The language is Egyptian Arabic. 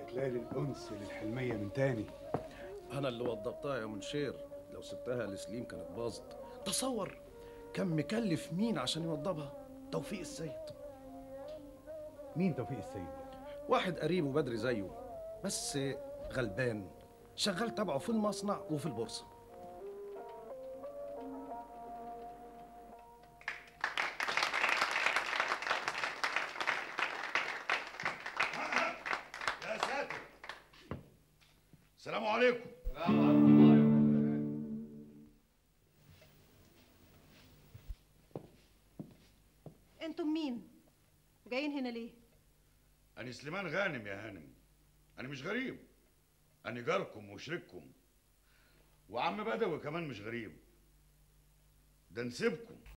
هتلاقي الانس للحلميه من تاني انا اللي وضبتها يا منشير لو سبتها لسليم كانت باظت تصور كان مكلف مين عشان يوضبها توفيق السيد مين توفيق السيد واحد قريبه بدري زيه بس غلبان شغال تبعه في المصنع وفي البورصه يا ساتر السلام عليكم انتم مين جايين هنا ليه أنا سليمان غانم يا هانم أنا مش غريب أنا جاركم وشريككم وعم بدوي كمان مش غريب ده نسيبكم